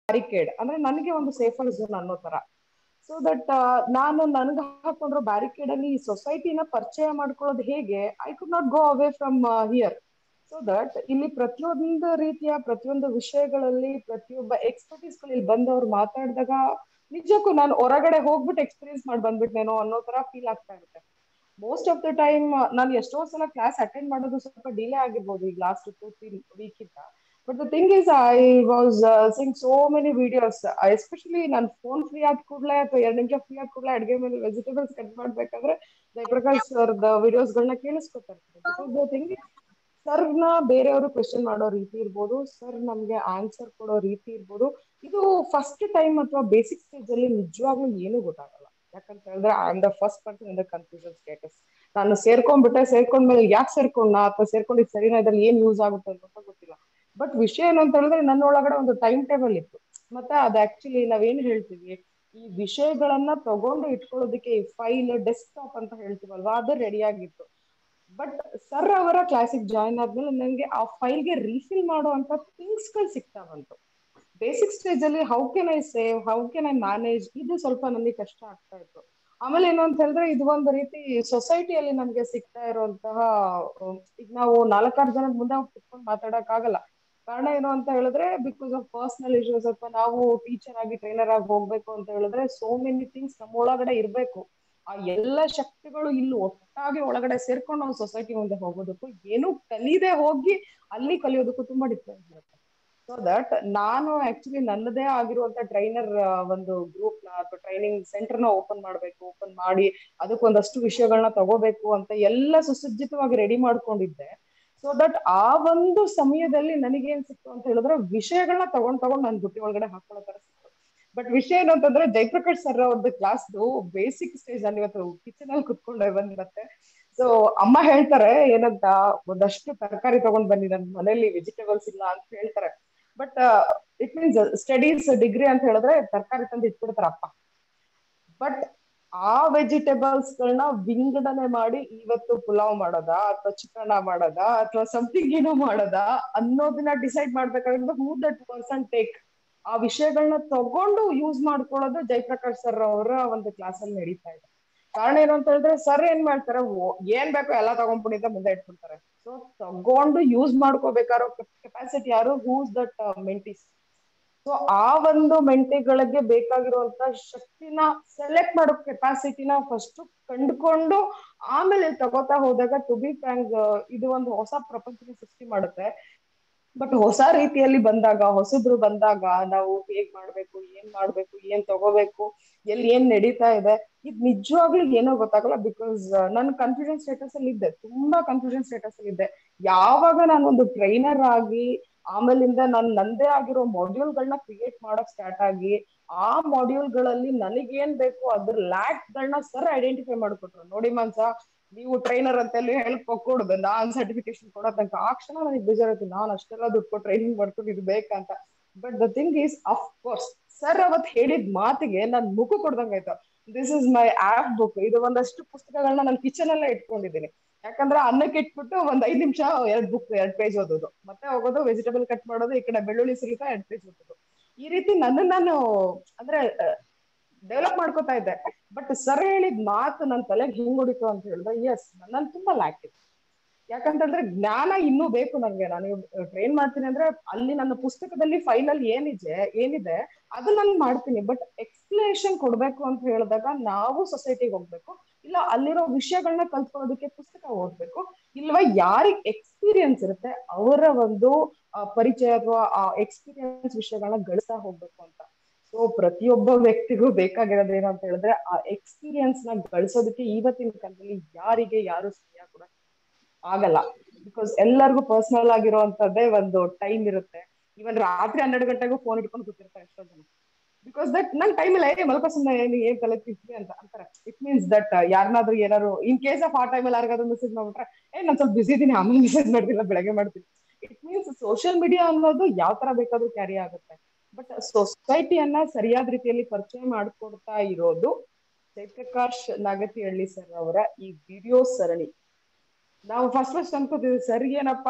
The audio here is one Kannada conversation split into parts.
ಬ್ಯಾರಿಕೇಡ್ ಅಂದ್ರೆ ನನಗೆ ಒಂದು ಸೇಫರ್ ಝೋನ್ ಅನ್ನೋ ತರ ಸೊ ದಟ್ ನಾನು ನನ್ಗೆ ಹಾಕೊಂಡಿರೋ ಬ್ಯಾರಿಕೇಡ್ ಅಲ್ಲಿ ಈ ಸೊಸೈಟಿನ ಪರಿಚಯ ಮಾಡ್ಕೊಳ್ಳೋದು ಹೇಗೆ I could not go away from here so that ಇಲ್ಲಿ ಪ್ರತಿಯೊಂದು ರೀತಿಯ ಪ್ರತಿಯೊಂದು ವಿಷಯಗಳಲ್ಲಿ ಪ್ರತಿಯೊಬ್ಬ ಎಕ್ಸ್ಪರ್ಟೀಸ್ ಇಲ್ಲಿ ಬಂದವ್ರು ಮಾತಾಡಿದಾಗ ನಿಜಕ್ಕೂ ನಾನು ಹೊರಗಡೆ ಹೋಗ್ಬಿಟ್ಟು ಎಕ್ಸ್ಪೀರಿಯನ್ಸ್ ಮಾಡಿ ಬಂದ್ಬಿಟ್ನೇನೋ ಅನ್ನೋ ತರ ಫೀಲ್ ಆಗ್ತಾ ಇರುತ್ತೆ ಮೋಸ್ಟ್ ಆಫ್ ದ ಟೈಮ್ ನಾನು ಎಷ್ಟೋ ಸಲ ಕ್ಲಾಸ್ ಅಟೆಂಡ್ ಮಾಡೋದು ಸ್ವಲ್ಪ ಡಿಲೇ ಆಗಿರ್ಬೋದು ಈಗ ಲಾಸ್ಟ್ ಟೂ ತ್ರೀ ವೀಕ್ ಇಂದ but the thing is I was sing so many videos especially ನಾನು ಫೋನ್ ಫ್ರೀ ಆದ ಕೂಡಲೇ ಅಥವಾ ಎರಡು ನಿಮಿಷ ಫ್ರೀ ಆದ ಕೂಡಲೇ ಅಡುಗೆ ಮೇಲೆ ವೆಜಿಟೇಬಲ್ಸ್ ಕಟ್ ಮಾಡ್ಬೇಕಾದ್ರೆ ಜಯಪ್ರಕಾಶ್ ಸರ್ ವಿಡಿಯೋಸ್ ಗಳನ್ನ ಕೇಳಿಸ್ಕೊತಾ ಇರ್ತೀನಿ ಬಿಕಾಸ್ ದ ಥಿಂಗ್ ಸರ್ನ ಬೇರೆಯವರು ಕ್ವೆಶನ್ ಮಾಡೋ ರೀತಿ ಇರ್ಬೋದು ಸರ್ ನಮ್ಗೆ ಆನ್ಸರ್ ಕೊಡೋ ರೀತಿ ಇರ್ಬೋದು ಇದು ಫಸ್ಟ್ ಟೈಮ್ ಅಥವಾ ಬೇಸಿಕ್ ಸ್ಟೇಜ್ ಅಲ್ಲಿ ನಿಜವಾಗ್ಲೂ ಏನು ಗೊತ್ತಾಗಲ್ಲ ಯಾಕಂತ ಹೇಳಿದ್ರೆ I am the first person in the confusion status ನಾನು ಸೇರ್ಕೊಂಡ್ಬಿಟ್ಟೆ ಸೇರ್ಕೊಂಡ್ಮೇಲೆ ಯಾಕೆ ಸೇರ್ಕೊಂಡ ಅಥವಾ ಸೇರ್ಕೊಂಡಿದ್ ಸರಿನಾ ಇದ್ರಲ್ಲಿ ಏನ್ ಯೂಸ್ ಆಗುತ್ತೆ ಅಂತ ಗೊತ್ತಿಲ್ಲ ಬಟ್ ವಿಷಯ ಏನು ಅಂತ ಹೇಳಿದ್ರೆ ನನ್ನ ಒಳಗಡೆ ಒಂದು ಟೈಮ್ ಟೇಬಲ್ ಇತ್ತು ಮತ್ತೆ ಅದ್ ಆಕ್ಚುಲಿ ನಾವೇನ್ ಹೇಳ್ತೀವಿ ಈ ವಿಷಯಗಳನ್ನ ತಗೊಂಡು ಇಟ್ಕೊಳ್ಳೋದಕ್ಕೆ ಈ ಫೈಲ್ ಡೆಸ್ಕ್ಟಾಪ್ ಅಂತ ಹೇಳ್ತೀವಲ್ವಾ ಅದು ರೆಡಿ ಆಗಿತ್ತು ಬಟ್ ಸರ್ ಅವರ ಕ್ಲಾಸಿಗೆ ಜಾಯಿನ್ ಆದ್ಮೇಲೆ ನನಗೆ ಆ ಫೈಲ್ಗೆ ರೀಫಿಲ್ ಮಾಡುವಂತ ಥಿಂಗ್ಸ್ ಗಳು ಸಿಗ್ತಾ ಬಂತು ಬೇಸಿಕ್ ಸ್ಟೇಜ್ ಅಲ್ಲಿ how can I save how can I manage ಇದು ಸ್ವಲ್ಪ ನನಗೆ ಕಷ್ಟ ಆಗ್ತಾ ಇತ್ತು ಆಮೇಲೆ ಏನು ಅಂತ ಹೇಳಿದ್ರೆ ಇದು ಒಂದು ರೀತಿ ಸೊಸೈಟಿಯಲ್ಲಿ ನಮ್ಗೆ ಸಿಗ್ತಾ ಇರುವಂತಹ ಈಗ ನಾವು ನಾಲ್ಕಾರು ಜನದ ಮುಂದೆ ಕುತ್ಕೊಂಡು ಮಾತಾಡಕ್ ಆಗಲ್ಲ ಕಾರಣ ಏನು ಅಂತ ಹೇಳಿದ್ರೆ ಬಿಕಾಸ್ ಆಫ್ ಪರ್ಸನಲ್ ಇಶ್ಯೂಸ್ ಅಥವಾ ನಾವು ಟೀಚರ್ ಆಗಿ ಟ್ರೈನರ್ ಆಗಿ ಹೋಗ್ಬೇಕು ಅಂತ ಹೇಳಿದ್ರೆ ಸೋ ಮೆನಿ ಥಿಂಗ್ಸ್ ನಮ್ಮ ಒಳಗಡೆ ಇರ್ಬೇಕು ಆ ಎಲ್ಲ ಶಕ್ತಿಗಳು ಇಲ್ಲಿ ಒಟ್ಟಾಗಿ ಒಳಗಡೆ ಸೇರ್ಕೊಂಡು ನಾವು ಸೊಸೈಟಿ ಮುಂದೆ ಹೋಗೋದಕ್ಕೂ ಏನು ಕಲಿದೆ ಹೋಗಿ ಅಲ್ಲಿ ಕಲಿಯೋದಕ್ಕೂ ತುಂಬಾ ಡಿಫ್ರೆನ್ಸ್ ಇರುತ್ತೆ ಸೊ ದಟ್ ನಾನು ಆಕ್ಚುಲಿ ನನ್ನದೇ ಆಗಿರುವಂತ ಟ್ರೈನರ್ ಒಂದು ಗ್ರೂಪ್ ನ ಅಥವಾ ಟ್ರೈನಿಂಗ್ ಸೆಂಟರ್ ನ ಓಪನ್ ಮಾಡ್ಬೇಕು ಓಪನ್ ಮಾಡಿ ಅದಕ್ಕೊಂದಷ್ಟು ವಿಷಯಗಳನ್ನ ತಗೋಬೇಕು ಅಂತ ಎಲ್ಲ ಸುಸಜ್ಜಿತವಾಗಿ ರೆಡಿ ಮಾಡ್ಕೊಂಡಿದ್ದೆ ಸೊ ದಟ್ ಆ ಒಂದು ಸಮಯದಲ್ಲಿ ನನಗೇನ್ ಸಿಕ್ತು ಅಂತ ಹೇಳಿದ್ರೆ ವಿಷಯಗಳನ್ನ ತಗೊಂಡ್ ತಗೊಂಡ್ ನನ್ ಬುಟ್ಟಿ ಒಳಗಡೆ ಹಾಕೊಳ್ಳೋ ತರ ಸಿಕ್ತು ಬಟ್ ವಿಷಯ ಏನು ಅಂತಂದ್ರೆ ಜಯಪ್ರಕಾಶ್ ಸರ್ ಅವ್ರದ್ದು ಕ್ಲಾಸ್ದು ಬೇಸಿಕ್ ಸ್ಟೇಜ್ ಅಲ್ಲಿ ಇವತ್ತು ಕಿಚನ್ ಅಲ್ಲಿ ಕುತ್ಕೊಂಡು ಬಂದಿರತ್ತೆ ಸೊ ಅಮ್ಮ ಹೇಳ್ತಾರೆ ಏನಂತ ಒಂದಷ್ಟು ತರಕಾರಿ ತಗೊಂಡ್ ಬನ್ನಿ ನನ್ ಮನೇಲಿ ವೆಜಿಟೇಬಲ್ಸ್ ಇಲ್ಲ ಅಂತ ಹೇಳ್ತಾರೆ but it means studies degree ಅಂತ ಹೇಳಿದ್ರೆ ತರಕಾರಿ ತಂದು ಇಟ್ಬಿಡ್ತಾರ ಅಪ್ಪ ಬಟ್ ಆ ವೆಜಿಟೇಬಲ್ಸ್ ಗಳನ್ನ ವಿಂಗಡಣೆ ಮಾಡಿ ಇವತ್ತು ಪುಲಾವ್ ಮಾಡೋದಾ ಅಥವಾ ಚಿತ್ರಾನ್ನ ಮಾಡೋದಾ ಅಥವಾ ಸಮಥಿಂಗ್ ಏನೋ ಮಾಡೋದಾ ಅನ್ನೋದನ್ನ ಡಿಸೈಡ್ ಮಾಡ್ಬೇಕಾದ್ರೆ ಹೂ ದಟ್ ಪರ್ಸನ್ ಟೇಕ್ ಆ ವಿಷಯಗಳನ್ನ ತಗೊಂಡು ಯೂಸ್ ಮಾಡ್ಕೊಳ್ಳೋದು ಜಯಪ್ರಕಾಶ್ ಸರ್ ಅವರ ಒಂದು ಕ್ಲಾಸ್ ಅಲ್ಲಿ ನಡೀತಾ ಇದೆ ಕಾರಣ ಏನು ಅಂತ ಹೇಳಿದ್ರೆ ಸರ್ ಏನ್ ಮಾಡ್ತಾರೆ ಏನ್ ಬೇಕೋ ಎಲ್ಲ ತಗೊಂಡ್ಬಿಟ್ಟಿದ್ದ ಮುಂದೆ ಇಟ್ಬಿಡ್ತಾರೆ ಸೊ ತಗೊಂಡು ಯೂಸ್ ಮಾಡ್ಕೋಬೇಕಾರೋ ಕೆಪಾಸಿಟಿ ಯಾರು ಹೂಸ್ ದಟ್ ಮೆಂಟಿಸ್ ಸೊ ಆ ಒಂದು ಮೆಂಟಿಗಳಿಗೆ ಬೇಕಾಗಿರುವಂತ ಶಕ್ತಿನ ಸೆಲೆಕ್ಟ್ ಮಾಡೋ ಕೆಪಾಸಿಟಿನ ಫಸ್ಟ್ ಕಂಡುಕೊಂಡು ಆಮೇಲೆ ತಗೋತಾ ಹೋದಾಗ ಟು ಬಿ ಫ್ರಾಂಕ್ ಇದು ಒಂದು ಹೊಸ ಪ್ರಪಂಚನ ಸೃಷ್ಟಿ ಮಾಡುತ್ತೆ ಬಟ್ ಹೊಸ ರೀತಿಯಲ್ಲಿ ಬಂದಾಗ ಹೊಸಬ್ರು ಬಂದಾಗ ನಾವು ಹೇಗ್ ಮಾಡ್ಬೇಕು ಏನ್ ಮಾಡ್ಬೇಕು ಏನ್ ತಗೋಬೇಕು ಎಲ್ಲಿ ಏನ್ ನಡೀತಾ ಇದೆ ಇದ್ ನಿಜವಾಗ್ಲೂ ಏನೋ ಗೊತ್ತಾಗಲ್ಲ ಬಿಕಾಸ್ ನನ್ ಕನ್ಫ್ಯೂಷನ್ ಸ್ಟೇಟಸ್ ಅಲ್ಲಿ ಇದ್ದೆ ತುಂಬಾ ಕನ್ಫ್ಯೂಷನ್ ಸ್ಟೇಟಸ್ ಅಲ್ಲಿ ಇದ್ದೆ ಯಾವಾಗ ನಾನು ಒಂದು ಟ್ರೈನರ್ ಆಗಿ ಆಮೇಲಿಂದ ನಾನು ನಂದೇ ಆಗಿರೋ ಮಾಡ್ಯೂಲ್ ಗಳನ್ನ ಕ್ರಿಯೇಟ್ ಮಾಡಕ್ ಸ್ಟಾರ್ಟ್ ಆಗಿ ಆ ಮಾಡ್ಯೂಲ್ ಗಳಲ್ಲಿ ನನಗೇನ್ ಬೇಕು ಅದ್ರ ಲ್ಯಾಕ್ ಗಳನ್ನ ಸರ್ ಐಡೆಂಟಿಫೈ ಮಾಡ್ಕೊಟ್ರು ನೋಡಿ ಮನ್ಸ ನೀವು ಟ್ರೈನರ್ ಅಂತ ಹೇಳಿ ಹೆಲ್ಪ್ ಕೊಡುದು ನಾನ್ ಸರ್ಟಿಫಿಕೇಶನ್ ಕೊಡೋ ತನಕ ಆ ಕ್ಷಣ ನನಗೆ ಬೇಜಾರೈತಿ ನಾನ್ ಅಷ್ಟೆಲ್ಲ ದುಡ್ಡು ಕೊಟ್ಟು ಟ್ರೈನಿಂಗ್ ಮಾಡ್ಕೊಂಡು ಇದು ಬೇಕಂತ but the thing is of course sir ಅವತ್ ಹೇಳಿದ ಮಾತಿಗೆ ನಾನ್ ಮುಖ ಕೊಡ್ದಂಗಾಯ್ತು this is my app book ಇದು ಒಂದಷ್ಟು ಪುಸ್ತಕಗಳನ್ನ ನಾನು ಕಿಚನ್ ಅಲ್ಲೇ ಇಟ್ಕೊಂಡಿದ್ದೀನಿ ಯಾಕಂದ್ರೆ ಅನ್ನಕ್ಕೆ ಇಟ್ಬಿಟ್ಟು ಒಂದ್ ಐದ್ ನಿಮಿಷ ಎರಡ್ ಬುಕ್ ಎರಡ್ ಪೇಜ್ ಓದೋದು ಮತ್ತೆ ಹೋಗೋದು ವೆಜಿಟೇಬಲ್ ಕಟ್ ಮಾಡೋದು ಈ ಕಡೆ ಬೆಳ್ಳುಳ್ಳಿ ಸಿರಿತಾ ಎರಡ್ ಪೇಜ್ ಓದೋದು ಈ ರೀತಿ ನನ್ನ ನಾನು ಅಂದ್ರೆ ಡೆವಲಪ್ ಮಾಡ್ಕೋತಾ ಇದ್ದೆ ಬಟ್ ಸರ್ ಹೇಳಿದ ಮಾತು ನನ್ನ ತಲೆಗೆ ಹಿಂಗ್ ಹೊಡಿತು ಅಂತ ಹೇಳಿದ್ರೆ ಎಸ್ ನನ್ನ ತುಂಬಾ ಲ್ಯಾಕ್ ಇದೆ ಯಾಕಂತಂದ್ರೆ ಜ್ಞಾನ ಇನ್ನೂ ಬೇಕು ನನ್ಗೆ ನಾನು ಟ್ರೈನ್ ಮಾಡ್ತೀನಿ ಅಂದ್ರೆ ಅಲ್ಲಿ ನನ್ನ ಪುಸ್ತಕದಲ್ಲಿ ಫೈನಲ್ ಏನಿದೆ ಏನಿದೆ ಅದು ನಾನು ಮಾಡ್ತೀನಿ ಬಟ್ ಎಕ್ಸ್ಪ್ಲನೇಷನ್ ಕೊಡ್ಬೇಕು ಅಂತ ಹೇಳಿದಾಗ ನಾವು ಸೊಸೈಟಿಗೆ ಹೋಗ್ಬೇಕು ಇಲ್ಲ ಅಲ್ಲಿರೋ ವಿಷಯಗಳನ್ನ ಕಲ್ತ್ಕೊಳ್ಳೋದಕ್ಕೆ ಪುಸ್ತಕ ಓದ್ಬೇಕು ಇಲ್ವಾ ಯಾರಿಗ್ ಎಕ್ಸ್ಪೀರಿಯನ್ಸ್ ಇರುತ್ತೆ ಅವರ ಒಂದು ಪರಿಚಯ ಅಥವಾ ಆ ಎಕ್ಸ್ಪೀರಿಯನ್ಸ್ ವಿಷಯಗಳನ್ನ ಗಳಿಸ್ತಾ ಹೋಗ್ಬೇಕು ಅಂತ ಸೊ ಪ್ರತಿಯೊಬ್ಬ ವ್ಯಕ್ತಿಗೂ ಬೇಕಾಗಿರೋದು ಏನು ಅಂತ ಹೇಳಿದ್ರೆ ಆ ಎಕ್ಸ್ಪೀರಿಯನ್ಸ್ ನ ಗಳಿಸೋದಕ್ಕೆ ಇವತ್ತಿನ ಕಾಲದಲ್ಲಿ ಯಾರಿಗೆ ಯಾರು ಸರಿಯಾಗಿ ಕೂಡ ಆಗಲ್ಲ ಬಿಕಾಸ್ ಎಲ್ಲರಿಗೂ ಪರ್ಸನಲ್ ಆಗಿರುವಂತದ್ದೇ ಒಂದು ಟೈಮ್ ಇರುತ್ತೆ ಇವನ್ ರಾತ್ರಿ ಹನ್ನೆರಡು ಗಂಟೆಗೂ ಫೋನ್ ಇಟ್ಕೊಂಡು ಕೂತಿರ್ತಾರೆ ಎಷ್ಟೋ ಜನ ಬಿಕಾಸ್ ದಟ್ ನನ್ ಟೈಮ್ ಇಲ್ಲ ಏ ಮಲ್ಕ ಸುಮ್ಮನೆ ಏನು ಏನ್ ತಲೆ ತಿಂತೀನಿ ಅಂತ ಅಂತಾರೆ ಇಟ್ ಮೀನ್ಸ್ ದಟ್ ಯಾರನ್ನಾದ್ರೂ ಏನಾದ್ರು ಇನ್ ಕೇಸ್ ಆಫ್ ಆ ಟೈಮಲ್ಲಿ ಯಾರಿಗಾದ್ರೂ ಮೆಸೇಜ್ ಮಾಡ್ಬಿಟ್ರೆ ಏ ನಾನು ಸ್ವಲ್ಪ ಬಿಸಿ ಇದೀನಿ ಆಮೇಲೆ ಮೆಸೇಜ್ ಮಾಡ್ತಿಲ್ಲ ಬೆಳಗ್ಗೆ ಮಾಡ್ತೀನಿ ಇಟ್ ಮೀನ್ಸ್ ಸೋಷಿಯಲ್ ಮೀಡಿಯಾ ಅನ್ನೋದು ಯಾವ ತರ ಬೇಕಾದ್ರೂ ಕ್ಯಾರಿ ಆಗುತ್ತೆ ಬಟ್ ಸೊಸೈಟಿಯನ್ನ ಸರಿಯಾದ ರೀತಿಯಲ್ಲಿ ಪರಿಚಯ ಮಾಡ್ಕೊಡ್ತಾ ಇರೋದು ಜಯಪ್ರಕಾಶ್ ನಾಗತಿಹಳ್ಳಿ ಸರ್ ಅವರ ಈ ವಿಡಿಯೋ ಸರಣಿ ನಾವು ಫಸ್ಟ್ ಫಸ್ಟ್ ಅನ್ಕೋತೀವಿ ಸರ್ ಏನಪ್ಪ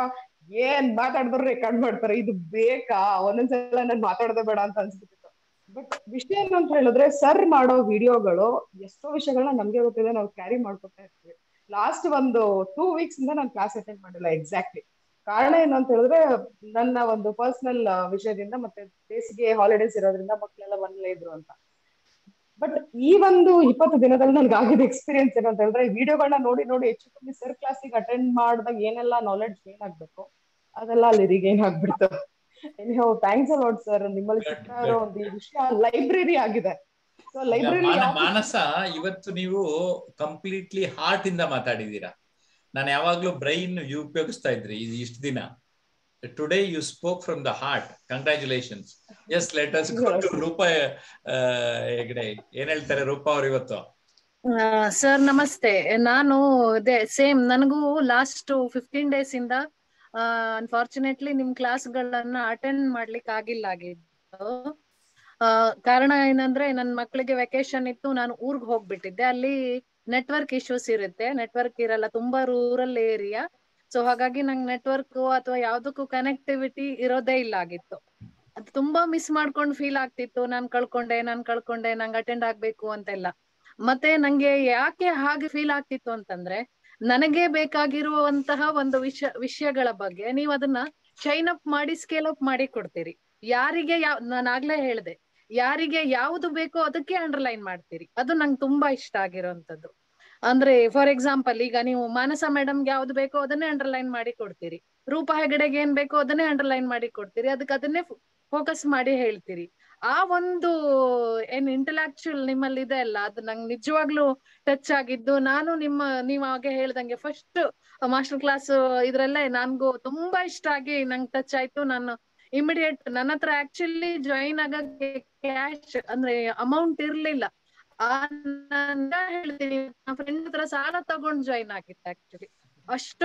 ಏನ್ ಮಾತಾಡಿದ್ರು ರೆಕಾರ್ಡ್ ಮಾಡ್ತಾರೆ ಇದು ಬೇಕಾ ಒಂದೊಂದ್ಸಲ ನನ್ ಮಾತಾಡೋದೇ ಬೇಡ ಅಂತ ಅನ್ಸ್ಬಿಟ್ಟಿತ್ತು ಬಟ್ ವಿಷಯ ಏನು ಅಂತ ಹೇಳಿದ್ರೆ ಸರ್ ಮಾಡೋ ವಿಡಿಯೋಗಳು ಎಷ್ಟೋ ವಿಷಯಗಳನ್ನ ನಮ್ಗೆ ಗೊತ್ತಿದೆ ನಾವು ಕ್ಯಾರಿ ಮಾಡ್ಕೊತಾ ಇರ್ತೀವಿ ಲಾಸ್ಟ್ ಒಂದು ಟೂ ವೀಕ್ಸ್ ಇಂದ ನಾನು ಕ್ಲಾಸ್ ಅಟೆಂಡ್ ಮಾಡಿಲ್ಲ ಎಕ್ಸಾಕ್ಟ್ಲಿ ಕಾರಣ ಏನು ಅಂತ ಹೇಳಿದ್ರೆ ನನ್ನ ಒಂದು ಪರ್ಸನಲ್ ವಿಷಯದಿಂದ ಮತ್ತೆ ಬೇಸಿಗೆ ಹಾಲಿಡೇಸ್ ಇರೋದ್ರಿಂದ ಮಕ್ಕಳೆಲ್ಲ ಮನೇಲೇ ಇದ್ರು ಅಂತ ಬಟ್ ಈ ಒಂದು ಇಪ್ಪತ್ತು ದಿನದಲ್ಲಿ ನನ್ಗೆ ಆಗಿದ ಎಕ್ಸ್ಪೀರಿಯನ್ಸ್ ಏನಂತ ಹೇಳಿದ್ರೆ ವಿಡಿಯೋಗಳನ್ನ ನೋಡಿ ನೋಡಿ ಹೆಚ್ಚು ಕಮ್ಮಿ ಸರ್ ಕ್ಲಾಸಿಗೆ ಅಟೆಂಡ್ ಮಾಡಿದಾಗ ಏನೆಲ್ಲ ನಾಲೆಡ್ಜ್ ಗೇನ್ ಆಗ್ಬೇಕು ಅದೆಲ್ಲ ಅಲ್ಲಿ ರಿಗೇನ್ ಆಗ್ಬಿಡ್ತು ಎನಿಹೋ ಥ್ಯಾಂಕ್ಸ್ ಅಲಾಟ್ ಸರ್ ನಿಮ್ಮಲ್ಲಿ ಸಿಗ್ತಾ ಇರೋ ಒಂದು ಈ ವಿಷಯ ಲೈಬ್ರರಿ ಆಗಿದೆ ಸೊ ಲೈಬ್ರರಿ ಮಾನ- ಮಾನಸ ಇವತ್ತು ನೀವು ಕಂಪ್ಲೀಟ್ಲಿ ಹಾರ್ಟ್ ಇಂದ ಮಾತಾಡಿದೀರಾ ನಾನು ಯಾವಾಗ್ಲೂ ಬ್ರೈನ್ ಉಪಯೋಗಿಸ್ತಾ ಇದ್ರಿ ಇದು ಇಷ್ಟು ದಿನ today you spoke from the heart congratulations yes letters Rupa ಆ, ಹೆಗ್ಡೆ ಏನ್ ಹೇಳ್ತಾರೆ ರೂಪಾ ಅವ್ರು ಇವತ್ತು ಸರ್ ನಮಸ್ತೆ ನಾನು ಅದೇ ಸೇಮ್ ನನಗೂ ಲಾಸ್ಟ್ ಫಿಫ್ಟೀನ್ ಡೇಸ್ ಇಂದ ಅನ್ಫಾರ್ಚುನೇಟ್ಲಿ ನಿಮ್ ಕ್ಲಾಸ್ಗಳನ್ನ ಅಟೆಂಡ್ ಮಾಡ್ಲಿಕ್ಕೆ ಆಗಿಲ್ಲ ಆಗಿದ್ದು ಆ, ಕಾರಣ ಏನಂದ್ರೆ ನನ್ ಮಕ್ಳಿಗೆ ವೆಕೇಶನ್ ಇತ್ತು ನಾನು ಊರ್ಗ್ ಹೋಗ್ಬಿಟ್ಟಿದ್ದೆ ಅಲ್ಲಿ ನೆಟ್ವರ್ಕ್ ಇಶ್ಯೂಸ್ ಇರುತ್ತೆ ನೆಟ್ವರ್ಕ್ ಇರಲ್ಲ ತುಂಬಾ ರೂರಲ್ ಏರಿಯಾ ಸೊ ಹಾಗಾಗಿ ನಂಗೆ ನೆಟ್ವರ್ಕ್ ಅಥವಾ ಯಾವ್ದಕ್ಕೂ ಕನೆಕ್ಟಿವಿಟಿ ಇರೋದೇ ಇಲ್ಲ ಆಗಿತ್ತು ಅದು ತುಂಬಾ ಮಿಸ್ ಮಾಡ್ಕೊಂಡು ಫೀಲ್ ಆಗ್ತಿತ್ತು ನಾನ್ ಕಳ್ಕೊಂಡೆ ನಾನ್ ಕಳ್ಕೊಂಡೆ ನಂಗೆ ಅಟೆಂಡ್ ಆಗ್ಬೇಕು ಅಂತೆಲ್ಲ ಮತ್ತೆ ನಂಗೆ ಯಾಕೆ ಹಾಗೆ ಫೀಲ್ ಆಗ್ತಿತ್ತು ಅಂತಂದ್ರೆ ನನಗೆ ಬೇಕಾಗಿರುವಂತಹ ಒಂದು ವಿಷಯ ವಿಷಯಗಳ ಬಗ್ಗೆ ನೀವು ಅದನ್ನ ಶೈನ್ ಅಪ್ ಮಾಡಿ ಸ್ಕೇಲ್ ಅಪ್ ಮಾಡಿ ಕೊಡ್ತೀರಿ ಯಾರಿಗೆ ಯಾವ ನಾನು ಆಗ್ಲೇ ಹೇಳ್ದೆ ಯಾರಿಗೆ ಯಾವುದು ಬೇಕೋ ಅದಕ್ಕೆ ಅಂಡರ್ಲೈನ್ ಮಾಡ್ತೀರಿ ಅದು ನಂಗೆ ತುಂಬಾ ಇಷ್ಟ ಆಗಿರೋಂಥದ್ದು ಅಂದ್ರೆ ಫಾರ್ ಎಕ್ಸಾಂಪಲ್ ಈಗ ನೀವು ಮಾನಸ ಮೇಡಮ್ಗೆ ಯಾವ್ದು ಬೇಕೋ ಅದನ್ನೇ ಅಂಡರ್ಲೈನ್ ಮಾಡಿ ಕೊಡ್ತೀರಿ ರೂಪಾ ಹೆಗಡೆಗೆ ಏನ್ ಬೇಕೋ ಅದನ್ನೇ ಅಂಡರ್ಲೈನ್ ಮಾಡಿ ಕೊಡ್ತೀರಿ ಅದಕ್ಕೆ ಅದನ್ನೇ ಫೋಕಸ್ ಮಾಡಿ ಹೇಳ್ತೀರಿ ಆ ಒಂದು ಏನ್ ಇಂಟೆಲೆಕ್ಚುಯಲ್ ನಿಮ್ಮಲ್ಲಿ ಇದೆ ಅಲ್ಲ ಅದು ನಂಗೆ ನಿಜವಾಗ್ಲೂ ಟಚ್ ಆಗಿದ್ದು ನಾನು ನಿಮ್ಮ ನೀವು ಹಾಗೆ ಹೇಳ್ದಂಗೆ ಫಸ್ಟ್ ಮಾಸ್ಟರ್ ಕ್ಲಾಸ್ ಇದ್ರಲ್ಲೇ ನನ್ಗೂ ತುಂಬಾ ಇಷ್ಟ ಆಗಿ ನಂಗೆ ಟಚ್ ಆಯ್ತು ನಾನು ಇಮಿಡಿಯೇಟ್ ನನ್ನ ಹತ್ರ ಆಕ್ಚುಲಿ ಜಾಯಿನ್ ಆಗಕ್ಕೆ ಕ್ಯಾಶ್ ಅಂದ್ರೆ ಅಮೌಂಟ್ ಇರ್ಲಿಲ್ಲ ಆ ನಾನ್ ಹೇಳ್ತೀನಿ ನನ್ನ ಫ್ರೆಂಡ್ ಹತ್ರ ಸಾಲ ತಗೊಂಡ್ ಜಾಯಿನ್ ಆಗಿತ್ತು ಆಕ್ಚುಲಿ ಅಷ್ಟು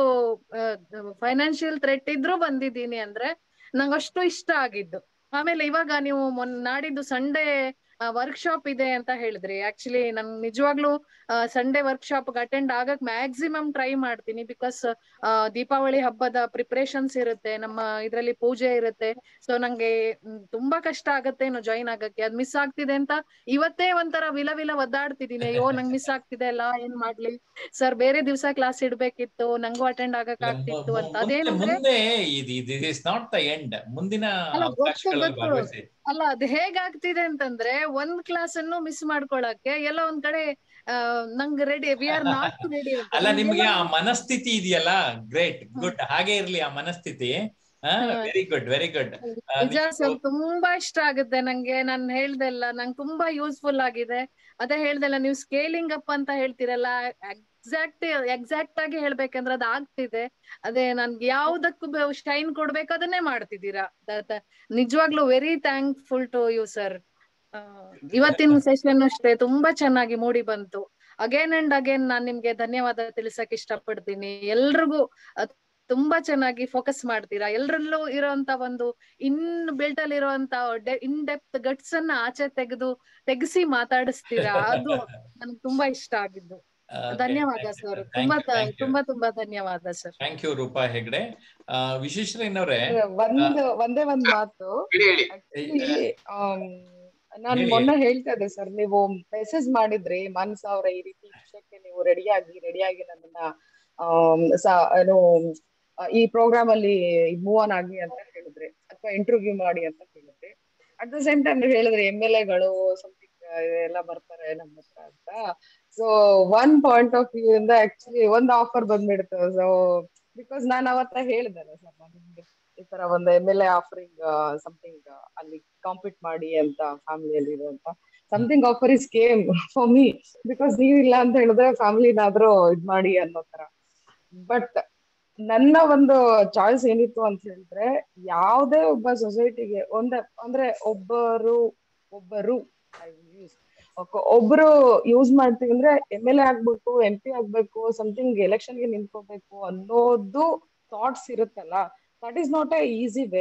ಫೈನಾನ್ಷಿಯಲ್ ಥ್ರೆಟ್ ಇದ್ರೂ ಬಂದಿದ್ದೀನಿ ಅಂದ್ರೆ ನಂಗೆ ಅಷ್ಟು ಇಷ್ಟ ಆಗಿದ್ದು ಆಮೇಲೆ ಇವಾಗ ನೀವು ಮೊನ್ ನಾಡಿದ್ದು ಸಂಡೇ ವರ್ಕ್ಶಾಪ್ ಇದೆ ಅಂತ ಹೇಳಿದ್ರಿ ಆಕ್ಚುಲಿ ನನ್ ನಿಜವಾಗ್ಲೂ ಸಂಡೇ ವರ್ಕ್ಶಾಪ್ ಅಟೆಂಡ್ ಆಗಕ್ ಮ್ಯಾಕ್ಸಿಮಮ್ ಟ್ರೈ ಮಾಡ್ತೀನಿ ಬಿಕಾಸ್ ದೀಪಾವಳಿ ಹಬ್ಬದ ಪ್ರಿಪರೇಷನ್ಸ್ ಇರುತ್ತೆ ನಮ್ಮ ಇದ್ರಲ್ಲಿ ಪೂಜೆ ಇರುತ್ತೆ ಸೊ ನಂಗೆ ಮ್, ತುಂಬಾ ಕಷ್ಟ ಆಗತ್ತೆ ಏನು ಜಾಯಿನ್ ಆಗಕ್ಕೆ ಅದ್ ಮಿಸ್ ಆಗ್ತಿದೆ ಅಂತ ಇವತ್ತೇ ಒಂಥರ ವಿಲ ವಿಲ ಒದ್ದಾಡ್ತಿದ್ದೀನಿ ಅಯ್ಯೋ ನಂಗ್ ಮಿಸ್ ಆಗ್ತಿದೆ ಅಲ್ಲ ಏನ್ ಮಾಡ್ಲಿ ಸರ್ ಬೇರೆ ದಿವಸ ಕ್ಲಾಸ್ ಇಡ್ಬೇಕಿತ್ತು ನಂಗೂ ಅಟೆಂಡ್ ಆಗಕ್ ಆಗ್ತಿತ್ತು ಅಂತ ಮುಂದೆ ಅದೇನಂದ್ರೆ ಮುಂದೆ ಇದು ಇಸ್ ನಾಟ್ ದ ಎಂಡ್ ಮುಂದಿನ ಅಲ್ಲ, ಗೊತ್ತು, ಅವಕಾಶಗಳಲ್ಲಿ ಗೊತ್ತು. ಭಾಗವಹಿಸಿ ಅಲ್ಲ ಅದು ಹೇಗಾಗ್ತಿದೆ ಅಂತಂದ್ರೆ ಒಂದ್ ಕ್ಲಾಸ್ ಅನ್ನು ಮಿಸ್ ಮಾಡ್ಕೊಳಕ್ಕೆ ಎಲ್ಲ ಒಂದ್ ಕಡೆ ಆ, ನಂಗ್ ready we are not ready ಅಲ್ಲ ನಿಮ್ಗೆ ಆ ಮನಸ್ಥಿತಿ ಇದೆಯಲ್ಲ ಗ್ರೇಟ್ ಗುಡ್ ಹಾಗೆ ಇರ್ಲಿ ಆ ಮನಸ್ಥಿತಿ ವೆರಿ ಗುಡ್ ವೆರಿ ಗುಡ್ ನಿಜ ಸರ್ ತುಂಬಾ ಇಷ್ಟ ಆಗುತ್ತೆ ನಂಗೆ ನಾನ್ ಹೇಳ್ದೆಲ್ಲ ನಂಗೆ ತುಂಬಾ ಯೂಸ್ಫುಲ್ ಆಗಿದೆ ಅದೇ ಹೇಳ್ದೆಲ್ಲ ನೀವು ಸ್ಕೇಲಿಂಗ್ ಅಪ್ ಅಂತ ಹೇಳ್ತೀರಲ್ಲ ಎಕ್ಸಾಕ್ಟ್ ಎಕ್ಸಾಕ್ಟ್ ಆಗಿ ಹೇಳ್ಬೇಕಂದ್ರೆ ಅದ್ ಆಗ್ತಿದೆ ಅದೇ ನನ್ಗೆ ಯಾವ್ದಕ್ಕೂ ಶೈನ್ ಕೊಡ್ಬೇಕು ಅದನ್ನೇ ಮಾಡ್ತಿದ್ದೀರಾ ದ- ದ- ನಿಜವಾಗ್ಲೂ very thankful to you sir ಇವತ್ತಿನ ಸೆಷನ್ ಅಷ್ಟೇ ತುಂಬಾ ಚೆನ್ನಾಗಿ ಮೂಡಿ ಬಂತು ಅಗೇನ್ ಅಂಡ್ ಅಗೇನ್ ನಾನ್ ನಿಮ್ಗೆ ಧನ್ಯವಾದ ತಿಳಿಸಕ್ ಇಷ್ಟಪಡ್ತೀನಿ ಎಲ್ರಿಗೂ ಅಹ್, ತುಂಬಾ ಚೆನ್ನಾಗಿ ಫೋಕಸ್ ಮಾಡ್ತೀರಾ ಎಲ್ರಲ್ಲೂ ಇರೋಂತ ಒಂದು ಇನ್ ಬಿಲ್ಟ್ ಅಲ್ಲಿ ಇರುವಂತ ಇನ್ ಡೆಪ್ತ್ ಗಟ್ಸ್ ಅನ್ನ ಆಚೆ ತೆಗೆದು ತೆಗಿಸಿ ಮಾತಾಡಿಸ್ತೀರಾ ಅದು ನನ್ಗೆ ತುಂಬಾ ಇಷ್ಟ ಆಗಿದ್ದು ಧನ್ಯವಾದ ಸರ್ ತುಂಬಾ ತ- ತುಂಬಾ ತುಂಬಾ ಧನ್ಯವಾದ sir thank you Rupa Hegde ಆ, ವಿಶ್ವೇಶ್ವರಯ್ಯನವ್ರೆ ಒಂದ್ ಒಂದೇ ಒಂದ್ ಮಾತು ಹೇಳಿ ಹೇಳಿ Actually, ಆಮ್, ನಾನು ಹೇಳಿ. ಮೊನ್ನೆ ಹೇಳ್ತಾ ಇದ್ದೆ ಸರ್ ನೀವು ಮೆಸೇಜ್ ಮಾಡಿದ್ರಿ ಮನ್ಸ ಅವರ ಈ ರೀತಿ ವಿಷಯಕ್ಕೆ ನೀವು ರೆಡಿಯಾಗಿ ರೆಡಿಯಾಗಿ ನನ್ನನ್ನ ಆಮ್, ಸ- ಏನು ಆ, ಈ ಪ್ರೋಗ್ರಾಮ್ ಅಲ್ಲಿ ಮೂವ್ ಆನ್ ಆಗಿ ಅಂತ ಹೇಳಿದ್ರಿ ಅಥವಾ ಇಂಟರ್ವ್ಯೂ ಮಾಡಿ ಅಂತ ಹೇಳಿದ್ರಿ ಅಟ್ ದ ಸೇಮ್ ಟೈಮ್ ನೀವು ಹೇಳಿದ್ರಿ ಎಮ್ ಎಲ್ ಎಗಳು ಸಮಥಿಂಗ್ ಎಲ್ಲ ಬರ್ತಾರೆ ನಮ್ಮ ಹತ್ರ ಅಂತ so one point of view ಇಂದ ಆಕ್ಚುಲಿ ಒಂದ್ ಆಫರ್ ಬಂದ್ಬಿಡ್ತು ಸೊ ಬಿಕಾಸ್ ನಾನು ಅವತ್ತ ಹೇಳಿದ್ದೆಲ್ಲ ಸರ್ ನಾನು ಈ ತರ ಒಂದು M L A offering something ಅಲ್ಲಿ ಕಾಂಪೀಟ್ ಮಾಡಿ ಅಂತ ಫ್ಯಾಮಿಲಿಯಲ್ಲಿ ಅಂತ something offer is came for me because ನೀವಿಲ್ಲ ಅಂತ ಹೇಳಿದ್ರೆ ಫ್ಯಾಮಿಲಿನಾದ್ರೂ ಇದ್ ಮಾಡಿ ಅನ್ನೋ ತರ ಬಟ್ ನನ್ನ ಒಂದು ಚಾಯ್ಸ್ ಏನಿತ್ತು ಅಂತ ಹೇಳಿದ್ರೆ ಯಾವುದೇ ಒಬ್ಬ ಸೊಸೈಟಿಗೆ ಒಂದ ಅಂದ್ರೆ ಒಬ್ಬರು ಒಬ್ಬರು I will use. Okay, ಒಬ್ರು ಯೂಸ್ ಮಾಡ್ತೀವಿ ಅಂದ್ರೆ ಎಮ್ ಎಲ್ ಎ ಆಗ್ಬೇಕು ಎಂ ಪಿ ಆಗ್ಬೇಕು ಸಮಥಿಂಗ್ ಎಲೆಕ್ಷನ್ ಗೆ ನಿಂತ್ಕೋಬೇಕು ಅನ್ನೋದು ಥಾಟ್ಸ್ ಇರುತ್ತಲ್ಲ that is not a easy way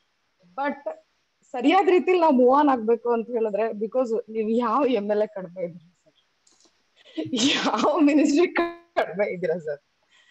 but ಸರಿಯಾದ ರೀತಿಲಿ ನಾವು ಮೂವ್ ಆನ್ ಆಗ್ಬೇಕು ಅಂತ ಹೇಳಿದ್ರೆ ಬಿಕಾಸ್ ನೀವು ಯಾವ ಎಮ್ ಎಲ್ ಎ ಕಡಿಮೆ ಇದ್ದೀರಾ ಸರ್ ಯಾವ ಮಿನಿಸ್ಟ್ರಿ ಕಡಿಮೆ ಇದ್ದೀರಾ ಸರ್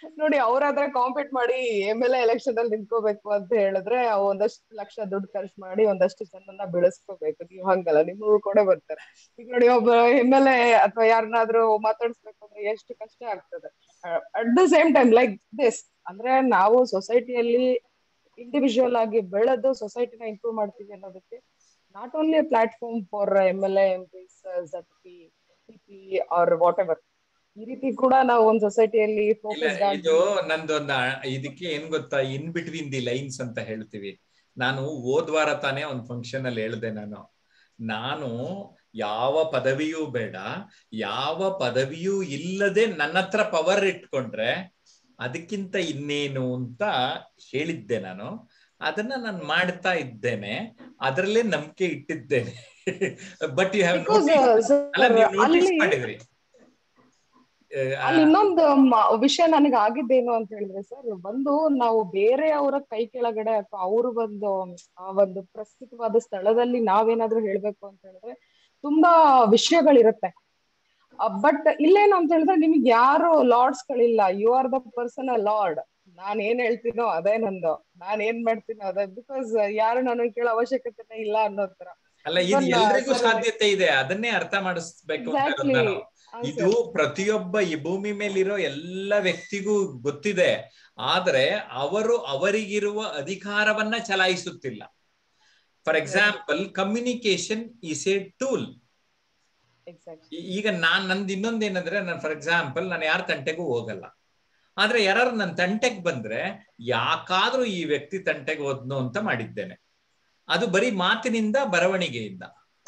ನೋಡಿ ಅವ್ರಾದ್ರೆ ಕಾಂಪೀಟ್ ಮಾಡಿ ಎಮ್ ಎಲ್ ಎಲೆಕ್ಷನ್ ಅಲ್ಲಿ ನಿಂತ್ಕೋಬೇಕು ಅಂತ ಹೇಳಿದ್ರೆ ಒಂದಷ್ಟು ಲಕ್ಷ ದುಡ್ಡು ಖರ್ಚು ಮಾಡಿ ಒಂದಷ್ಟು ಜನನ್ನ ಬೆಳೆಸ್ಕೋಬೇಕು ನೀವು ಹಂಗಲ್ಲ ನಿಮಗೂ ಕೂಡ ಬರ್ತಾರೆ ಈಗ ನೋಡಿ ಒಬ್ಬ ಎಮ್ ಎಲ್ ಎ ಅಥವಾ ಯಾರನ್ನಾದ್ರೂ ಮಾತಾಡಿಸ್ಬೇಕು ಅಂದ್ರೆ ಎಷ್ಟು ಕಷ್ಟ ಆಗ್ತದೆ at the same time like this ಅಂದ್ರೆ ನಾವು ಸೊಸೈಟಿಯಲ್ಲಿ ಇಂಡಿವಿಜುವಲ್ ಆಗಿ ಬೆಳೆದು ಸೊಸೈಟಿನ ಇಂಪ್ರೂವ್ ಮಾಡ್ತೀವಿ ಅನ್ನೋದಕ್ಕೆ not only platform for M L M Ps Z P P R whatever ಈ ರೀತಿ ಕೂಡ ನಾವು ಒಂದು ಸೊಸೈಟಿಯಲ್ಲಿ ಇಲ್ಲ ಫೋಕಸ್ ಇದು ನಂದೊಂದು ಇದಕ್ಕೆ ಏನ್ ಗೊತ್ತಾ ಇನ್ ಬಿಟ್ವೀನ್ ದಿ ಲೈನ್ಸ್ ಅಂತ ಹೇಳ್ತೀವಿ ನಾನು ಹೋದ್ವಾರ ತಾನೇ ಒಂದ್ ಫಂಕ್ಷನ್ ಅಲ್ಲಿ ಹೇಳ್ದೆ ನಾನು ನಾನು ಯಾವ ಪದವಿಯೂ ಬೇಡ ಯಾವ ಪದವಿಯೂ ಇಲ್ಲದೆ ನನ್ನ ಹತ್ರ ಪವರ್ ಇಟ್ಕೊಂಡ್ರೆ ಅದಕ್ಕಿಂತ ಇನ್ನೇನು ಅಂತ ಹೇಳಿದ್ದೆ ನಾನು ಅದನ್ನ ನಾನು ಮಾಡ್ತಾ ಇದ್ದೇನೆ ಅದರಲ್ಲೇ ನಂಬಿಕೆ ಇಟ್ಟಿದ್ದೇನೆ ಬಟ್ ಯು ಹ್ಯಾವ್ ಅಲ್ಲ ನೀವು ನೋಟಿಸ್ ಅಲ್ಲಿ ಮಾಡಿದ್ರಿ ಆ, ಅಲ್ಲಿ ಇನ್ನೊಂದು ಮ- ವಿಷಯ ನನಗೆ ಆಗಿದ್ದೇನು ಅಂತ ಹೇಳಿದ್ರೆ ಸರ್ ಒಂದು ನಾವು ಬೇರೆಯವರ ಕೈ ಕೆಳಗಡೆ ಅಥವಾ ಅವರು ಒಂದು ಆ ಒಂದು ಪ್ರಸ್ತುತವಾದ ಸ್ಥಳದಲ್ಲಿ ನಾವೇನಾದ್ರೂ ಹೇಳ್ಬೇಕು ಅಂತ ಹೇಳಿದ್ರೆ ತುಂಬಾ ವಿಷಯಗಳಿರುತ್ತೆ ಬಟ್ ಇಲ್ಲೇನು ಅಂತ ಹೇಳಿದ್ರೆ ನಿಮ್ಗೆ ಯಾರು ಲಾರ್ಡ್ಸ್ ಗಳಿಲ್ಲ you are the person a lord ನಾನ್ ಏನ್ ಹೇಳ್ತೀನೋ ಅದೇ ನಂದು ನಾನ್ ಏನ್ ಮಾಡ್ತೀನೋ ಅದೇ ಬಿಕಾಸ್ ಯಾರು ನನಗೆ ಕೇಳೋ ಅವಶ್ಯಕತೆನೇ ಇಲ್ಲ ಅನ್ನೋ ತರ ಅಲ್ಲ ಇದು Even, ಎಲ್ರಿಗೂ sir- ಸಾಧ್ಯತೆ ಇದೆ ಅದನ್ನೇ ಅರ್ಥ ಮಾಡಿಸ್ಬೇಕು ಅಂತ ಇರೋದು ಎಕ್ಸಾಕ್ಟ್ಲಿ ನಾನು ಇದು ಪ್ರತಿಯೊಬ್ಬ ಈ ಭೂಮಿ ಮೇಲಿರೋ ಎಲ್ಲ ವ್ಯಕ್ತಿಗೂ ಗೊತ್ತಿದೆ ಆದ್ರೆ ಅವರು ಅವರಿಗಿರುವ ಅಧಿಕಾರವನ್ನ ಚಲಾಯಿಸುತ್ತಿಲ್ಲ for example communication is a tool exactly ಈಗ ನಾನ್ ನಂದು ಇನ್ನೊಂದೇನಂದ್ರೆ ನಾನು ಫಾರ್ ಎಕ್ಸಾಂಪಲ್ ನಾನು ಯಾರ ತಂಟೆಗೂ ಹೋಗಲ್ಲ ಆದ್ರೆ ಯಾರು ನನ್ನ ತಂಟೆಗೆ ಬಂದ್ರೆ ಯಾಕಾದ್ರೂ ಈ ವ್ಯಕ್ತಿ ತಂಟೆಗೆ ಹೋದ್ನು ಅಂತ ಮಾಡಿದ್ದೇನೆ ಅದು ಬರೀ ಮಾತಿನಿಂದ ಬರವಣಿಗೆಯಿಂದ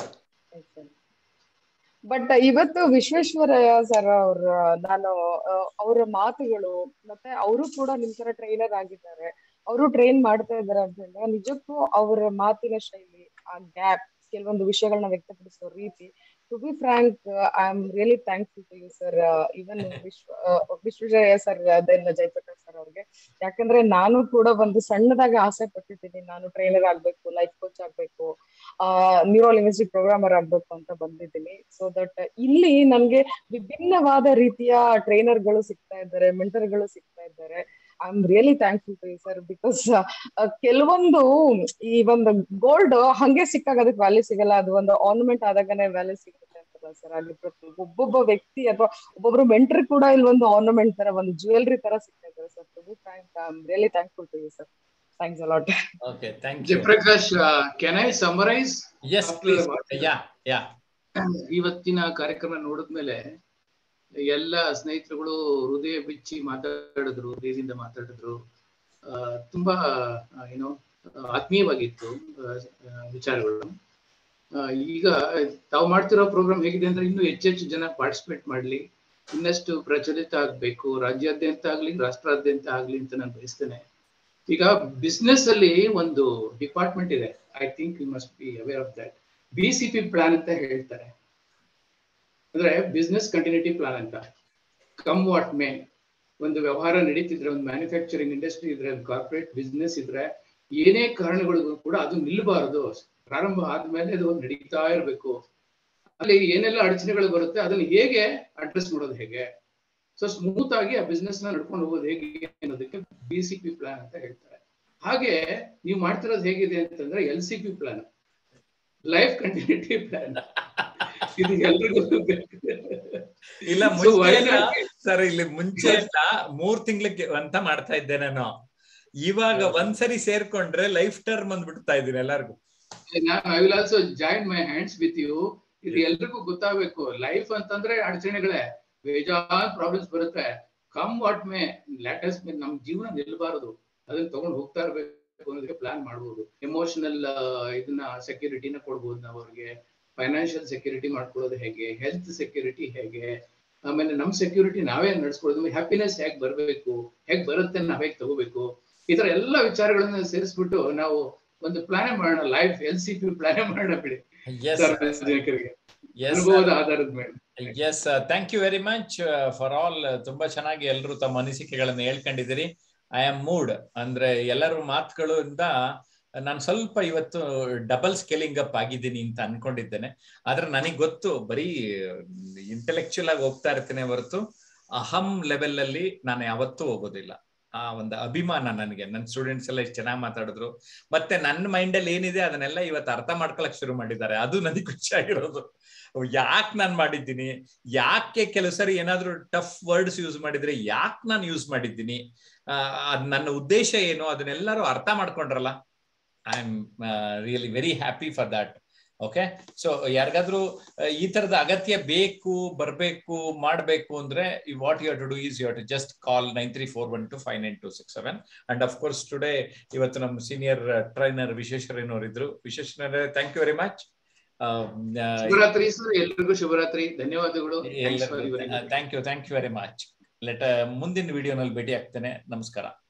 ಬಟ್ ಇವತ್ತು ವಿಶ್ವೇಶ್ವರಯ್ಯ ಸರ್ ಅವ್ರ ನಾನು ಆ, ಅವರ ಮಾತುಗಳು ಮತ್ತೆ ಅವರು ಕೂಡ ನಿಮ್ ತರ ಟ್ರೈನರ್ ಆಗಿದ್ದಾರೆ ಅವರು ಟ್ರೈನ್ ಮಾಡ್ತಾ ಇದ್ದಾರೆ ಅಂತ ಹೇಳಿದ್ರೆ ನಿಜಕ್ಕೂ ಅವರ ಮಾತಿನ ಶೈಲಿ ಆ ಗ್ಯಾಪ್ ಕೆಲವೊಂದು ವಿಷಯಗಳನ್ನ ವ್ಯಕ್ತಪಡಿಸೋ ರೀತಿ to be frank I am really thankful to you sir even ವಿಶ್ವ ಆ, Vishweshwaraiah sir then Jayaprakash sir ಅವ್ರಿಗೆ ಯಾಕಂದ್ರೆ ನಾನು ಕೂಡ ಒಂದು ಸಣ್ಣದಾಗಿ ಆಸೆ ಪಟ್ಟಿದ್ದೀನಿ ನಾನು ಟ್ರೈನರ್ ಆಗ್ಬೇಕು ಲೈಫ್ ಕೋಚ್ ಆಗ್ಬೇಕು ಆ ನ್ಯೂರೋ ಲಿಂಗ್ವಿಸ್ಟಿಕ್ ಪ್ರೋಗ್ರಾಮರ್ ಆಗ್ಬೇಕು ಅಂತ ಬಂದಿದ್ದೀನಿ ಸೊ ದಟ್ ಇಲ್ಲಿ ನನ್ಗೆ ವಿಭಿನ್ನವಾದ ರೀತಿಯ ಟ್ರೈನರ್ ಗಳು ಸಿಗ್ತಾ ಇದ್ದಾರೆ ಮೆಂಟರ್ ಗಳು ಸಿಗ್ತಾ ಇದ್ದಾರೆ I am really thankful to you sir because ಕೆಲವೊಂದು ಈ ಒಂದು ಗೋಲ್ಡ್ ಹಂಗೆ ಸಿಕ್ಕಾಗ ಅದಕ್ಕೆ ವ್ಯಾಲ್ಯೂ ಸಿಗಲ್ಲ ಅದು ಒಂದು ಆರ್ನಮೆಂಟ್ ಆದಾಗನೇ ವ್ಯಾಲ್ಯೂ ಸಿಗುತ್ತೆ ಅಂತಲ್ಲ ಸರ್ ಅಲ್ಲಿ ಪ್ರತಿ ಒಬ್ಬೊಬ್ಬ ವ್ಯಕ್ತಿ ಅಥವಾ ಒಬ್ಬೊಬ್ರು ಮೆಂಟರ್ ಕೂಡ ಇಲ್ಲಿ ಒಂದು ಆರ್ನಮೆಂಟ್ ತರ ಒಂದು ಜ್ಯುವೆಲ್ರಿ ತರ ಸಿಗ್ತಾ ಇದ್ದಾರೆ sir to be frank I am really thankful to you sir thanks a lot okay thank you Jayaprakash can I summarise yes please yeah yeah ಇವತ್ತಿನ ಕಾರ್ಯಕ್ರಮ ನೋಡಿದ್ಮೇಲೆ ಎಲ್ಲ ಸ್ನೇಹಿತರುಗಳು ಹೃದಯ ಬಿಚ್ಚಿ ಮಾತಾಡಿದ್ರು ಹೃದಯದಿಂದ ಮಾತಾಡಿದ್ರು ಆ, ತುಂಬಾ ಏನೋ ಆತ್ಮೀಯವಾಗಿತ್ತು ಆ, ಆ, ವಿಚಾರಗಳು ಆ, ಈಗ ತಾವು ಮಾಡ್ತಿರೋ ಪ್ರೋಗ್ರಾಮ್ ಹೇಗಿದೆ ಅಂದ್ರೆ ಇನ್ನೂ ಹೆಚ್ಚೆಚ್ಚು ಜನ ಪಾರ್ಟಿಸಿಪೇಟ್ ಮಾಡ್ಲಿ ಇನ್ನಷ್ಟು ಪ್ರಚಲಿತ ಆಗ್ಬೇಕು ರಾಜ್ಯಾದ್ಯಂತ ಆಗ್ಲಿ ರಾಷ್ಟ್ರಾದ್ಯಂತ ಆಗ್ಲಿ ಅಂತ ನಾನು ಬಯಸ್ತೇನೆ ಈಗ ಬಿಸ್ನೆಸ್ ಅಲ್ಲಿ ಒಂದು ಡಿಪಾರ್ಟ್ಮೆಂಟ್ ಇದೆ I think you must be aware of that B C P plan ಅಂತ ಹೇಳ್ತಾರೆ ಅಂದ್ರೆ ಬಿಸ್ನೆಸ್ ಕಂಟಿನ್ಯೂಟಿ ಪ್ಲಾನ್ ಅಂತ ಕಮ್ ವಾಟ್ ಮೇ ಒಂದು ವ್ಯವಹಾರ ನಡೀತಿದ್ರೆ ಒಂದು ಮ್ಯಾನುಫ್ಯಾಕ್ಚರಿಂಗ್ ಇಂಡಸ್ಟ್ರಿ ಇದ್ರೆ ಒಂದು ಕಾರ್ಪೊರೇಟ್ ಬಿಸ್ನೆಸ್ ಇದ್ರೆ ಏನೇ ಕಾರಣಗಳಿಗೂ ಕೂಡ ಅದು ನಿಲ್ಲಬಾರದು ಪ್ರಾರಂಭ ಆದ್ಮೇಲೆ ಅದು ನಡೀತಾ ಇರಬೇಕು ಅಲ್ಲಿ ಏನೆಲ್ಲ ಅಡಚಣೆಗಳು ಬರುತ್ತೆ ಅದನ್ನ ಹೇಗೆ ಅಡ್ರೆಸ್ ಮಾಡೋದು ಹೇಗೆ ಸೊ ಸ್ಮೂತ್ ಆಗಿ ಆ ಬಿಸ್ನೆಸ್ ನ ನಡ್ಕೊಂಡು ಹೋಗೋದು ಹೇಗೆ ಅನ್ನೋದಕ್ಕೆ ಬಿ ಸಿ ಪಿ ಪ್ಲಾನ್ ಅಂತ ಹೇಳ್ತಾರೆ ಹಾಗೆ ನೀವು ಮಾಡ್ತಿರೋದು ಹೇಗಿದೆ ಅಂತಂದ್ರೆ L C P plan life continuity plan ಇದು ಎಲ್ರಿಗೂ ಬೇಕು. ಇಲ್ಲ So, why ಮುಂಚೆ not? ಸರ್ ಇಲ್ಲಿ ಮುಂಚೆ ಎಲ್ಲ ಮೂರ್ ತಿಂಗ್ಳಿಗೆ ಅಂತ ಮಾಡ್ತಾ ಇದ್ದೆ ನಾನು ಇವಾಗ ಒಂದ್ಸರಿ ಸೇರ್ಕೊಂಡ್ರೆ ಲೈಫ್ ಟರ್ಮ್ ಅಂದ್ಬಿಡ್ತಾ ಇದೀನಿ ಎಲ್ಲಾರ್ಗು I will also join my hands with you ಇದು ಎಲ್ರಿಗೂ ಗೊತ್ತಾಗಬೇಕು ಲೈಫ್ ಅಂತಂದ್ರೆ ಅಡಚಣೆಗಳೇ ಬೇಜಾನ್ ಪ್ರಾಬ್ಲಮ್ಸ್ ಬರುತ್ತೆ come what may let us may ನಮ್ ಜೀವನ ನಿಲ್ಬಾರದು ಅದನ್ನ ತಗೊಂಡು ಹೋಗ್ತಾ ಇರ್ಬೇಕು ಅನ್ನೋದಕ್ಕೆ ಪ್ಲಾನ್ ಮಾಡ್ಬೋದು ಎಮೋಷನಲ್ ಇದನ್ನ ಸೆಕ್ಯೂರಿಟಿನ ಕೊಡ್ಬೋದು ನಾವು ಅವ್ರಿಗೆ ಫೈನಾನ್ಷಿಯಲ್ ಸೆಕ್ಯೂರಿಟಿ ಮಾಡ್ಕೊಳ್ಳೋದು ಹೇಗೆ ಹೆಲ್ತ್ ಸೆಕ್ಯೂರಿಟಿ ಹೇಗೆ ಆಮೇಲೆ ನಮ್ ಸೆಕ್ಯೂರಿಟಿ ನಾವೇ ನಡ್ಸ್ಕೊಳ್ಳೋದು ಹ್ಯಾಪಿನೆಸ್ ಹೇಗ್ ಬರ್ಬೇಕು ಹೇಗ್ ಬರುತ್ತೆ ನಾವ್ ಹೇಗ್ ತಗೋಬೇಕು ಈ ತರ ಎಲ್ಲ ವಿಚಾರಗಳನ್ನ ಸೇರಿಸ್ಬಿಟ್ಟು ನಾವು ಒಂದು ಪ್ಲಾನ್ ಮಾಡೋಣ life L C P plan ಮಾಡೋಣ ಬಿಡಿ ಎಸ್ ಸಾರ್ವಜನಿಕರಿಗೆ ಎಸ್ ಅನುಭವದ ಆಧಾರದ ಮೇಲೆ yes thank you very much for all ತುಂಬಾ ಚೆನ್ನಾಗಿ ಎಲ್ಲರೂ ತಮ್ಮ ಅನಿಸಿಕೆಗಳನ್ನ ಹೇಳ್ಕೊಂಡಿದ್ದೀರಿ ಐ ಆಮ್ ಮೂಡ್ ಅಂದ್ರೆ ಎಲ್ಲರ ಮಾತುಗಳಿಂದ ನಾನು ಸ್ವಲ್ಪ ಇವತ್ತು ಡಬಲ್ ಸ್ಕೇಲಿಂಗ್ ಅಪ್ ಆಗಿದ್ದೀನಿ ಅಂತ ಅನ್ಕೊಂಡಿದ್ದೇನೆ ಆದ್ರೆ ನನಗೆ ಗೊತ್ತು ಬರೀ ಇಂಟೆಲೆಕ್ಚುಯಲ್ ಆಗಿ ಹೋಗ್ತಾ ಇರ್ತೇನೆ ಹೊರತು ಅಹಂ ಲೆವೆಲ್ ಅಲ್ಲಿ ನಾನು ಯಾವತ್ತೂ ಹೋಗೋದಿಲ್ಲ ಆ ಒಂದು ಅಭಿಮಾನ ನನಗೆ ನನ್ನ ಸ್ಟೂಡೆಂಟ್ಸ್ ಎಲ್ಲ ಎಷ್ಟು ಚೆನ್ನಾಗಿ ಮಾತಾಡಿದ್ರು ಮತ್ತೆ ನನ್ನ ಮೈಂಡ್ ಅಲ್ಲಿ ಏನಿದೆ ಅದನ್ನೆಲ್ಲ ಇವತ್ತು ಅರ್ಥ ಮಾಡ್ಕೊಳಕ್ ಶುರು ಮಾಡಿದ್ದಾರೆ ಅದು ನನಗೆ ಖುಷಿ ಆಗಿರೋದು ಯಾಕೆ ನಾನು ಮಾಡಿದ್ದೀನಿ ಯಾಕೆ ಕೆಲವು ಸರಿ ಏನಾದ್ರು ಟಫ್ ವರ್ಡ್ಸ್ ಯೂಸ್ ಮಾಡಿದ್ರೆ ಯಾಕೆ ನಾನು ಯೂಸ್ ಮಾಡಿದ್ದೀನಿ ಅದ್ ನನ್ನ ಉದ್ದೇಶ ಏನು ಅದನ್ನೆಲ್ಲರೂ ಅರ್ಥ ಮಾಡ್ಕೊಂಡ್ರಲ್ಲ I am really very happy for that okay so ಯಾರಿಗಾದ್ರೂ ಈ ತರದ ಅಗತ್ಯ ಬೇಕು ಬರಬೇಕು ಮಾಡಬೇಕು ಅಂದ್ರೆ what you to do is you to just call nine three four one two five nine two six seven and of course today ಇವತ್ತು ನಮ್ಮ ಸೀನಿಯರ್ ಟ್ರೈನರ್ ವಿಶ್ವೇಶ್ವರಯ್ಯನವರು ಇದ್ರು Vishweshwara thank you very much ಶುಭರಾತ್ರಿ ಸರ್ ಎಲ್ರಿಗೂ ಶುಭರಾತ್ರಿ ಧನ್ಯವಾದಗಳು thank you thank you very much let ಮುಂದಿನ ವಿಡಿಯೋನಲ್ಲಿ ಭೇಟಿ ಆಗ್ತೇನೆ ನಮಸ್ಕಾರ